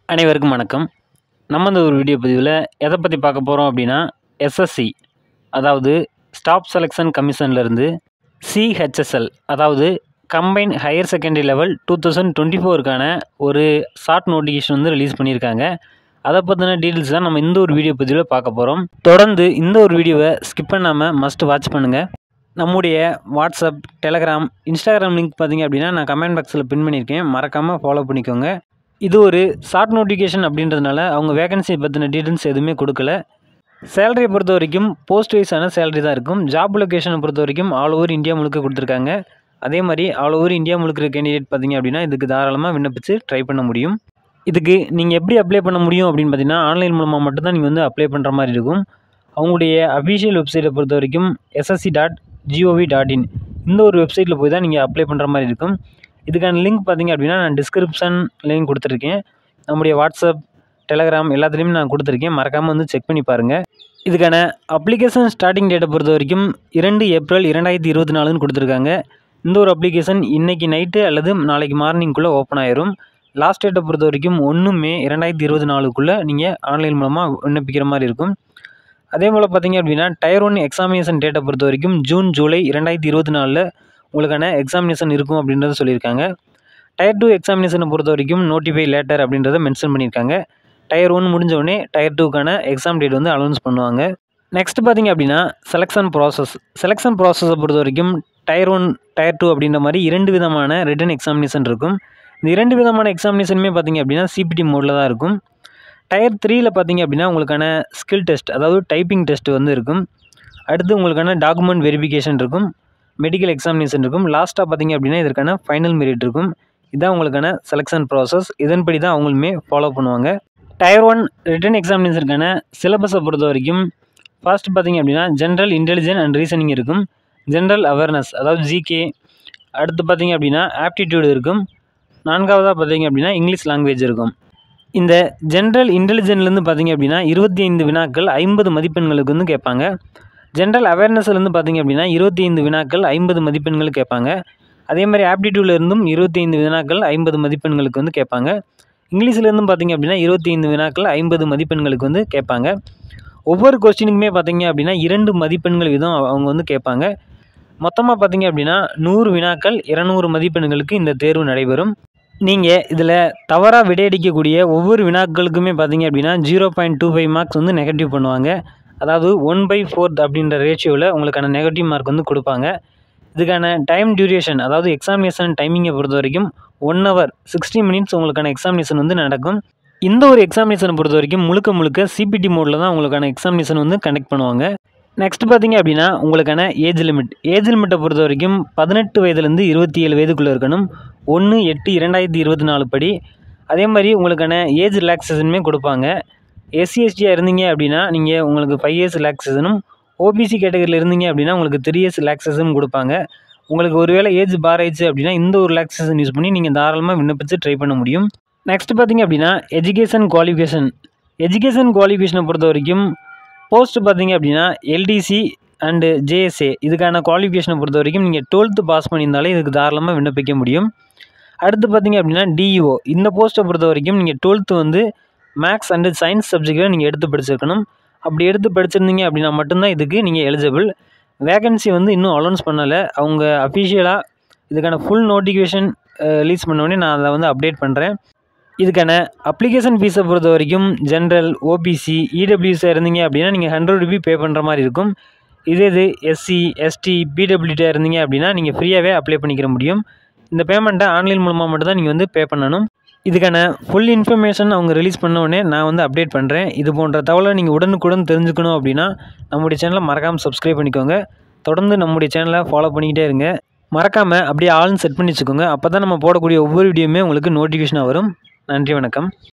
அனைவருக்கும் வணக்கம் நம்ம இந்த ஒரு வீடியோ பதிவில் எதை பற்றி பார்க்க போகிறோம் அப்படின்னா எஸ்எஸ்சி அதாவது ஸ்டாஃப் செலெக்ஷன் கமிஷன்லேருந்து சிஹெச்எஸ்எல் அதாவது combine higher secondary level two thousand twenty ஃபோருக்கான ஒரு ஷார்ட் நோட்டிஃபிகேஷன் வந்து ரிலீஸ் பண்ணியிருக்காங்க அதை பற்றின டீட்டெயில்ஸ் தான் நம்ம இந்த ஒரு வீடியோ பதிவில் பார்க்க போகிறோம் தொடர்ந்து இந்த ஒரு வீடியோவை ஸ்கிப் பண்ணாமல் மஸ்ட் வாட்ச் பண்ணுங்கள் நம்முடைய வாட்ஸ்அப் டெலகிராம் இன்ஸ்டாகிராம் லிங்க் பார்த்தீங்க அப்படின்னா நான் கமெண்ட் பாக்ஸில் பின் பண்ணியிருக்கேன் மறக்காமல் ஃபாலோ பண்ணிக்கோங்க இது ஒரு ஷார்ட் நோட்டிஃபிகேஷன் அப்படின்றதுனால அவங்க வேகன்சி பற்றின டீட்டெயில்ஸ் எதுவுமே கொடுக்கல சேலரியை பொறுத்த வரைக்கும் போஸ்ட் வைஸான சேலரி தான் இருக்கும் ஜாப் லொக்கேஷனை பொறுத்த வரைக்கும் ஆல் ஓவர் இந்தியா முழுக்க கொடுத்துருக்காங்க அதே மாதிரி ஆல் ஓவர் இந்தியா முழுக்க இருக்க கேண்டிடேட் பார்த்தீங்க அப்படின்னா இதுக்கு தாராளமாக விண்ணப்பிச்சு ட்ரை பண்ண முடியும் இதுக்கு நீங்கள் எப்படி அப்ளை பண்ண முடியும் அப்படின்னு பார்த்தீங்கன்னா ஆன்லைன் மூலமாக மட்டும்தான் நீங்கள் வந்து அப்ளை பண்ணுற மாதிரி இருக்கும் அவங்களுடைய அஃபிஷியல் வெப்சைட்டை பொறுத்த வரைக்கும் SSC dot gov dot in இந்த ஒரு வெப்சைட்டில் போய் தான் நீங்கள் அப்ளை பண்ணுற மாதிரி இருக்கும் இதுக்கான லிங்க் பார்த்தீங்க அப்படின்னா நான் டிஸ்கிரிப்ஷன் லிங்க் கொடுத்துருக்கேன் நம்முடைய வாட்ஸ்அப் டெலகிராம் எல்லாத்துலேயுமே நான் கொடுத்துருக்கேன் மறக்காமல் வந்து செக் பண்ணி பாருங்கள் இதுக்கான அப்ளிகேஷன் ஸ்டார்டிங் டேட்டை பொறுத்த வரைக்கும் இரண்டு ஏப்ரல் இரண்டாயிரத்தி இருபத்தி நாலுன்னு கொடுத்துருக்காங்க இந்த ஒரு அப்ளிகேஷன் இன்றைக்கி நைட்டு அல்லது நாளைக்கு மார்னிங்குள்ளே ஓப்பன் ஆயிரும் லாஸ்ட் டேட்டை பொறுத்த வரைக்கும் ஒன்று மே இரண்டாயிரத்தி இருபத்தி நாலுக்குள்ளே நீங்கள் ஆன்லைன் மூலமாக விண்ணப்பிக்கிற மாதிரி இருக்கும் அதே போல் பார்த்தீங்க அப்படின்னா டயர் ஒன் எக்ஸாமினேஷன் டேட்டை பொறுத்த வரைக்கும் ஜூன் ஜூலை இரண்டாயிரத்தி இருபத்தி நாலில் உங்களுக்கான எக்ஸாமினேஷன் இருக்கும் அப்படின்றத சொல்லியிருக்காங்க டயர் டூ எக்ஸாமினேஷனை பொறுத்த வரைக்கும் நோட்டிஃபை லேட்டர் அப்படின்றத மென்ஷன் பண்ணியிருக்காங்க டயர் ஒன் முடிஞ்ச உடனே டயர் டூக்கான எக்ஸாம் டேட் வந்து அனௌன்ஸ் பண்ணுவாங்க நெக்ஸ்ட் பார்த்தீங்க அப்படின்னா செலெக்ஷன் ப்ராசஸ் செலெக்ஷன் ப்ராசஸை பொறுத்த வரைக்கும் டயர் ஒன் டயர் டூ அப்படின்ற மாதிரி இரண்டு விதமான ரிட்டன் எக்ஸாமினேஷன் இருக்கும் இந்த இரண்டு விதமான எக்ஸாமினேஷனுமே பார்த்தீங்க அப்படின்னா சிபிடி மோடில் தான் இருக்கும் டயர் த்ரீயில் பார்த்தீங்க அப்படின்னா உங்களுக்கான ஸ்கில் டெஸ்ட் அதாவது டைப்பிங் டெஸ்ட் வந்து இருக்கும் அடுத்து உங்களுக்கான டாக்குமெண்ட் வெரிஃபிகேஷன் இருக்கும் மெடிக்கல் எக்ஸாமினேஷன் இருக்கும் லாஸ்ட்டாக பார்த்தீங்க அப்படின்னா இதற்கான ஃபைனல் மெரிட் இருக்கும் இதுதான் உங்களுக்கான செலெக்ஷன் ப்ராசஸ் இதன்படி தான் அவங்களுமே ஃபாலோ பண்ணுவாங்க டயர் ஒன் ரிட்டன் எக்ஸாமினேஷனுக்கான சிலபஸை பொறுத்த வரைக்கும் ஃபர்ஸ்ட் பார்த்தீங்க அப்படின்னா ஜென்ரல் இன்டெலிஜென்ட் அண்ட் ரீசனிங் இருக்கும் ஜென்ரல் அவேர்னஸ் அதாவது ஜிகே அடுத்து பார்த்தீங்க அப்படின்னா ஆப்டிடியூடு இருக்கும் நான்காவதாக பார்த்தீங்க அப்படின்னா இங்கிலீஷ் லாங்குவேஜ் இருக்கும் இந்த ஜென்ரல் இன்டெலிஜென்ட்லேருந்து பார்த்தீங்க அப்படின்னா இருபத்தி ஐந்து வினாக்கள் ஐம்பது மதிப்பெண்களுக்கு வந்து கேட்பாங்க ஜென்ரல் அவேர்னஸ்லேருந்து பார்த்தீங்க அப்படின்னா இருபத்தி ஐந்து வினாக்கள் ஐம்பது மதிப்பெண்கள் கேட்பாங்க அதே மாதிரி ஆப்டிடியூட்லேருந்தும் இருபத்தி ஐந்து வினாக்கள் ஐம்பது மதிப்பெண்களுக்கு வந்து கேட்பாங்க இங்கிலீஷ்லேருந்தும் பார்த்தீங்க அப்படின்னா இருபத்தி ஐந்து வினாக்கள் ஐம்பது மதிப்பெண்களுக்கு வந்து கேட்பாங்க ஒவ்வொரு கொஸ்டினுக்குமே பார்த்தீங்க அப்படின்னா இரண்டு மதிப்பெண்கள் வீதம் அவங்க வந்து கேட்பாங்க மொத்தமாக பார்த்தீங்க அப்படின்னா நூறு வினாக்கள் இரநூறு மதிப்பெண்களுக்கு இந்த தேர்வு நடைபெறும் நீங்கள் இதில் தவறாக விடையடிக்கக்கூடிய ஒவ்வொரு வினாக்களுக்குமே பார்த்தீங்க அப்படின்னா zero point two five marks வந்து நெகட்டிவ் பண்ணுவாங்க அதாவது ஒன் பை ஃபோர்த் அப்படின்ற ரேஷியோவில் உங்களுக்கான நெகட்டிவ் மார்க் வந்து கொடுப்பாங்க இதுக்கான டைம் டியூரேஷன் அதாவது எக்ஸாமினேஷன் டைமிங்கை பொறுத்த வரைக்கும் ஒன் ஹவர் சிக்ஸ்டி மினிட்ஸ் உங்களுக்கான எக்ஸாமினேஷன் வந்து நடக்கும் இந்த ஒரு எக்ஸாமினேஷனை பொறுத்த வரைக்கும் முழுக்க முழுக்க சிபிடி மோடில் தான் உங்களுக்கான எக்ஸாமினேஷன் வந்து கண்டக்ட் பண்ணுவாங்க நெக்ஸ்ட் பார்த்தீங்க அப்படின்னா உங்களுக்கான ஏஜ் லிமிட் ஏஜ் லிமிட்டை பொறுத்த வரைக்கும் பதினெட்டு வயதுலேருந்து இருபத்தி ஏழு வயதுக்குள்ளே இருக்கணும் ஒன்று எட்டு இரண்டாயிரத்தி இருபத்தி நாலு படி அதே மாதிரி உங்களுக்கான ஏஜ் ரிலாக்ஸேஷனுமே கொடுப்பாங்க எஸ்சி எஸ்டியாக இருந்தீங்க அப்படின்னா நீங்கள் உங்களுக்கு ஃபைவ் இயர்ஸ் ரிலாக்ஸேஷனும் ஓபிசி கேட்டகரியில் இருந்தீங்க அப்படின்னா உங்களுக்கு த்ரீ இயர்ஸ் ரிலாக்ஸேஷனும் கொடுப்பாங்க உங்களுக்கு ஒருவேளை ஏஜ் பார் ஆயிடுச்சு அப்படின்னா இந்த ஒரு ரிலாக்ஸேஷன் யூஸ் பண்ணி நீங்கள் தாராளமாக விண்ணப்பிச்சு ட்ரை பண்ண முடியும் நெக்ஸ்ட் பார்த்தீங்க அப்படின்னா எஜுகேஷன் குவாலிஃபிகேஷன் எஜுகேஷன் குவாலிஃபிகேஷனை பொறுத்த வரைக்கும் போஸ்ட் பார்த்தீங்க அப்படின்னா எல்டிசி அண்டு ஜேஎஸ்ஏ இதுக்கான குவாலிஃபிகேஷனை பொறுத்த வரைக்கும் நீங்கள் டுவெல்த்து பாஸ் பண்ணியிருந்தாலே இதுக்கு தாராளமாக விண்ணப்பிக்க முடியும் அடுத்து பார்த்தீங்க அப்படின்னா டிஇஓ இந்த போஸ்ட்டை பொறுத்த வரைக்கும் நீங்கள் டுவெல்த்து வந்து மேக்ஸ் அண்டு சயின்ஸ் சப்ஜெக்டில் நீங்கள் எடுத்து படிச்சிருக்கணும் அப்படி எடுத்து படிச்சிருந்தீங்க அப்படின்னா மட்டும்தான் இதுக்கு நீங்கள் எலிஜிபிள் வேகன்சி வந்து இன்னும் அலௌன்ஸ் பண்ணலை அவங்க அஃபிஷியலாக இதுக்கான ஃபுல் நோட்டிஃபிகேஷன் ரிலீஸ் பண்ணோடனே நான் அதை வந்து அப்டேட் பண்ணுறேன் இதுக்கான அப்ளிகேஷன் ஃபீஸை பொறுத்த வரைக்கும் ஜென்ரல் ஓபிசி இடபிள்யூஸாக இருந்தீங்க அப்படின்னா நீங்கள் ஹண்ட்ரட் ருபி பே பண்ணுற மாதிரி இருக்கும் இதே இது எஸ்சி எஸ்டி பிடபிள்யூடியாக இருந்தீங்க அப்படின்னா நீங்கள் ஃப்ரீயாகவே அப்ளை பண்ணிக்கிற முடியும் இந்த பேமெண்ட்டை ஆன்லைன் மூலமாக மட்டும் தான் நீங்கள் வந்து பே பண்ணணும் இதுக்கான ஃபுல் இன்ஃபர்மேஷன் அவங்க ரிலீஸ் பண்ண உடனே நான் வந்து அப்டேட் பண்ணுறேன் இது போன்ற தகவலை நீங்கள் உடனுக்குடன் தெரிஞ்சுக்கணும் அப்படின்னா நம்முடைய சேனலை மறக்காமல் சப்ஸ்கிரைப் பண்ணிக்கோங்க தொடர்ந்து நம்முடைய சேனலை ஃபாலோ பண்ணிக்கிட்டே இருங்க மறக்காமல் அப்படியே ஆல்னு செட் பண்ணி வச்சுக்கோங்க அப்போ தான் நம்ம போடக்கூடிய ஒவ்வொரு வீடியோவுமே உங்களுக்கு நோட்டிஃபிகேஷனாக வரும் நன்றி வணக்கம்